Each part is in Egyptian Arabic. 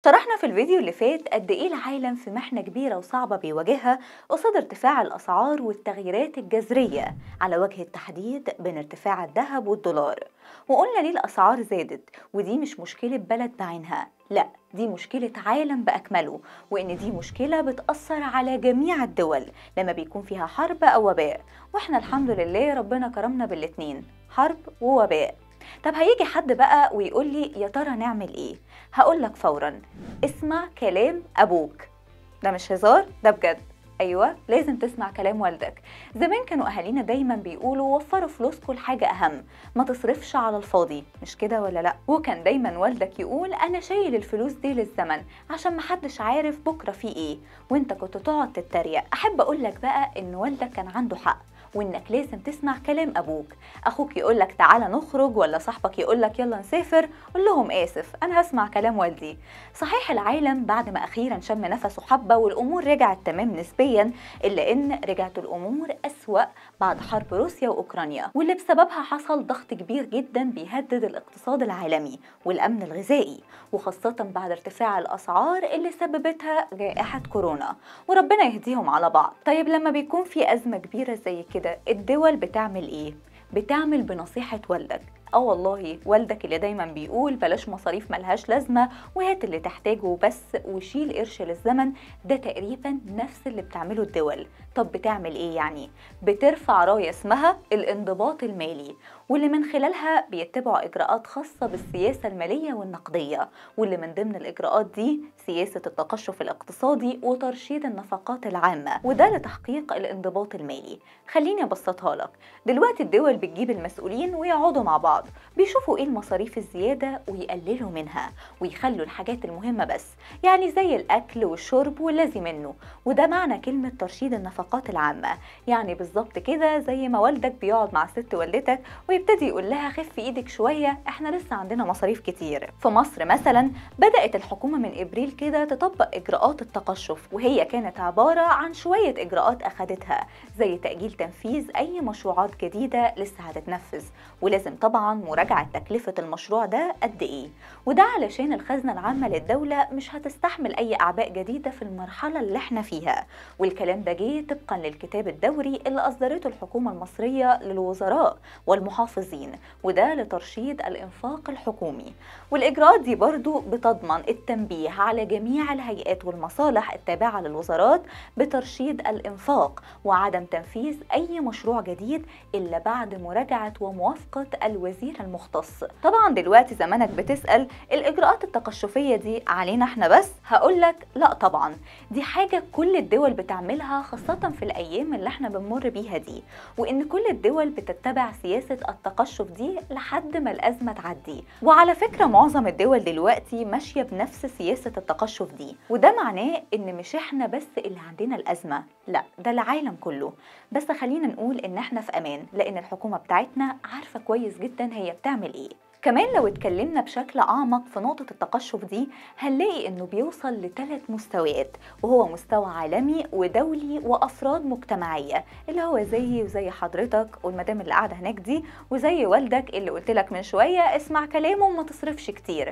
شرحنا في الفيديو اللي فات قد ايه العالم في محنة كبيرة وصعبة بيواجهها قصاد ارتفاع الأسعار والتغييرات الجذرية على وجه التحديد بين ارتفاع الذهب والدولار وقلنا ليه الأسعار زادت ودي مش مشكلة بلد بعينها لا دي مشكلة عالم بأكمله وإن دي مشكلة بتأثر على جميع الدول لما بيكون فيها حرب أو وباء وإحنا الحمد لله ربنا كرمنا بالاتنين حرب ووباء طب هيجي حد بقى ويقول لي يا ترى نعمل ايه هقول لك فورا اسمع كلام ابوك ده مش هزار ده بجد ايوه لازم تسمع كلام والدك زمان كانوا اهالينا دايما بيقولوا وفروا فلوسكم لحاجه اهم ما تصرفش على الفاضي مش كده ولا لا وكان دايما والدك يقول انا شايل الفلوس دي للزمن عشان محدش عارف بكره في ايه وانت كنت تقعد تتريق احب اقول لك بقى ان والدك كان عنده حق وانك لازم تسمع كلام ابوك اخوك يقول لك تعالى نخرج ولا صاحبك يقول لك يلا نسافر قول لهم اسف انا هسمع كلام والدي صحيح العالم بعد ما اخيرا شم نفسه حبه والامور رجعت تمام نسبيا الا ان رجعت الامور اسوا بعد حرب روسيا واوكرانيا واللي بسببها حصل ضغط كبير جدا بيهدد الاقتصاد العالمي والامن الغذائي وخاصه بعد ارتفاع الاسعار اللي سببتها جائحه كورونا وربنا يهديهم على بعض طيب لما بيكون في ازمه كبيره زي كده الدول بتعمل ايه بتعمل بنصيحه والدك اه والله والدك اللي دايما بيقول بلاش مصاريف ملهاش لازمه وهات اللي تحتاجه بس وشيل قرش للزمن ده تقريبا نفس اللي بتعمله الدول طب بتعمل ايه يعني بترفع رايه اسمها الانضباط المالي واللي من خلالها بيتبعوا اجراءات خاصه بالسياسه الماليه والنقديه واللي من ضمن الاجراءات دي سياسه التقشف الاقتصادي وترشيد النفقات العامه وده لتحقيق الانضباط المالي خليني ابسطها لك دلوقتي الدول بتجيب المسؤولين ويقعدوا مع بعض بيشوفوا ايه المصاريف الزياده ويقللوا منها ويخلوا الحاجات المهمه بس يعني زي الاكل والشرب والذي منه وده معنى كلمه ترشيد النفقات العامه يعني بالظبط كده زي ما والدك بيقعد مع ست والدتك ويبتدي يقول لها خف ايدك شويه احنا لسه عندنا مصاريف كتير في مصر مثلا بدات الحكومه من ابريل كده تطبق اجراءات التقشف وهي كانت عباره عن شويه اجراءات اخدتها زي تاجيل تنفيذ اي مشروعات جديده لسه هتتنفذ ولازم طبعا مراجعه تكلفه المشروع ده قد ايه وده علشان الخزنه العامه للدوله مش هتستحمل اي اعباء جديده في المرحله اللي احنا فيها والكلام ده جه طبقا للكتاب الدوري اللي اصدرته الحكومه المصريه للوزراء والمحافظين وده لترشيد الانفاق الحكومي والاجراءات دي برضو بتضمن التنبيه على جميع الهيئات والمصالح التابعه للوزارات بترشيد الانفاق وعدم تنفيذ اي مشروع جديد الا بعد مراجعه وموافقه الوزير المختص طبعا دلوقتي زمانك بتسال الاجراءات التقشفيه دي علينا احنا بس هقول لك لا طبعا دي حاجه كل الدول بتعملها خاصه في الايام اللي احنا بنمر بيها دي وان كل الدول بتتبع سياسه التقشف دي لحد ما الازمه تعدي وعلى فكره معظم الدول دلوقتي ماشيه بنفس سياسه التقشف دي وده معناه ان مش احنا بس اللي عندنا الازمه لا ده العالم كله بس خلينا نقول ان احنا في امان لان الحكومه بتاعتنا عارفه كويس جدا هي بتعمل ايه كمان لو اتكلمنا بشكل أعمق في نقطة التقشف دي هنلاقي إنه بيوصل لثلاث مستويات وهو مستوى عالمي ودولي وأفراد مجتمعية اللي هو زيي وزي حضرتك والمدام اللي قاعدة هناك دي وزي والدك اللي قلت لك من شوية اسمع كلامه وما تصرفش كتير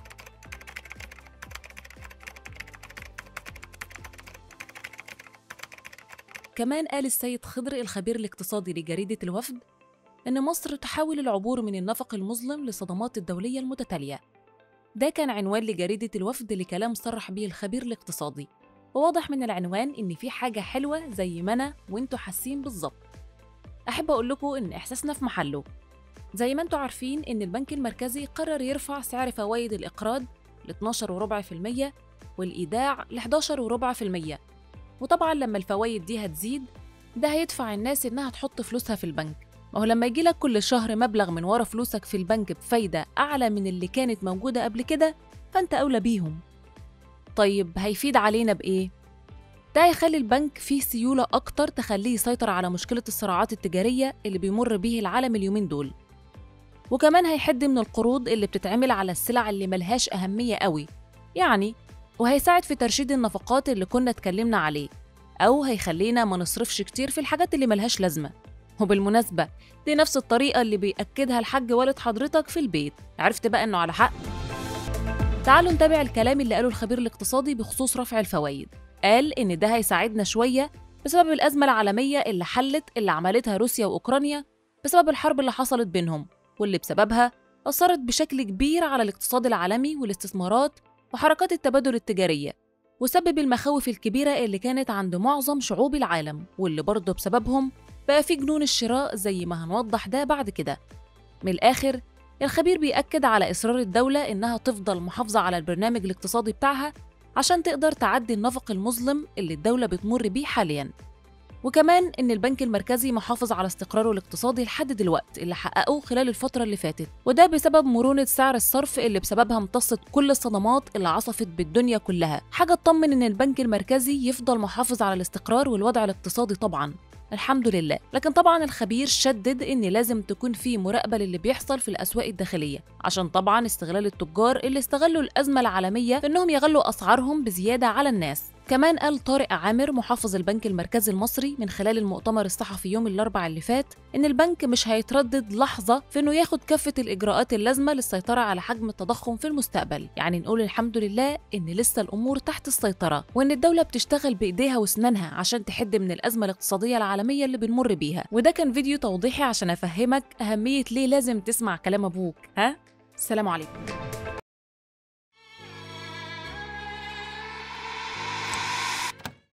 كمان قال السيد خضر الخبير الاقتصادي لجريدة الوفد إن مصر تحاول العبور من النفق المظلم للصدمات الدولية المتتالية ده كان عنوان لجريدة الوفد لكلام صرح به الخبير الاقتصادي وواضح من العنوان إن في حاجة حلوة زي ما أنا وإنتوا حاسين بالظبط أحب أقول لكم إن إحساسنا في محله زي ما انتوا عارفين إن البنك المركزي قرر يرفع سعر فوائد الإقراض ل 12.4% والإيداع ل 11.4% وطبعا لما الفوائد دي هتزيد ده هيدفع الناس إنها تحط فلوسها في البنك ما هو لما يجيلك كل شهر مبلغ من ورا فلوسك في البنك بفايدة أعلى من اللي كانت موجودة قبل كده فأنت أولى بيهم طيب هيفيد علينا بإيه؟ ده هيخلي البنك فيه سيولة أكتر تخليه يسيطر على مشكلة الصراعات التجارية اللي بيمر بيه العالم اليومين دول وكمان هيحد من القروض اللي بتتعمل على السلع اللي ملهاش أهمية قوي يعني وهيساعد في ترشيد النفقات اللي كنا اتكلمنا عليه أو هيخلينا ما نصرفش كتير في الحاجات اللي ملهاش لازمة وبالمناسبة دي نفس الطريقة اللي بيأكدها الحاج والد حضرتك في البيت عرفت بقى إنه على حق تعالوا نتابع الكلام اللي قاله الخبير الاقتصادي بخصوص رفع الفوائد قال إن ده هيساعدنا شوية بسبب الأزمة العالمية اللي حلت اللي عملتها روسيا وأوكرانيا بسبب الحرب اللي حصلت بينهم واللي بسببها أثرت بشكل كبير على الاقتصاد العالمي والاستثمارات وحركات التبادل التجارية وسبب المخاوف الكبيرة اللي كانت عند معظم شعوب العالم واللي برضه بسببهم بقى في جنون الشراء زي ما هنوضح ده بعد كده من الآخر الخبير بيأكد على إصرار الدولة إنها تفضل محافظة على البرنامج الاقتصادي بتاعها عشان تقدر تعدي النفق المظلم اللي الدولة بتمر بيه حالياً وكمان إن البنك المركزي محافظ على استقراره الاقتصادي لحد دلوقتي اللي حققه خلال الفترة اللي فاتت وده بسبب مرونة سعر الصرف اللي بسببها امتصت كل الصدمات اللي عصفت بالدنيا كلها حاجة تطمن إن البنك المركزي يفضل محافظ على الاستقرار والوضع الاقتصادي طبعاً الحمد لله لكن طبعا الخبير شدد ان لازم تكون في مراقبه للي بيحصل في الاسواق الداخليه عشان طبعا استغلال التجار اللي استغلوا الازمه العالميه في انهم يغلوا اسعارهم بزياده على الناس كمان قال طارق عامر محافظ البنك المركزي المصري من خلال المؤتمر الصحفي يوم الاربعاء اللي فات ان البنك مش هيتردد لحظه في انه ياخد كافه الاجراءات اللازمه للسيطره على حجم التضخم في المستقبل يعني نقول الحمد لله ان لسه الامور تحت السيطره وان الدوله بتشتغل بايديها واسنانها عشان تحد من الازمه الاقتصاديه العالميه اللي بنمر بيها وده كان فيديو توضيحي عشان افهمك اهميه ليه لازم تسمع كلام ابوك ها السلام عليكم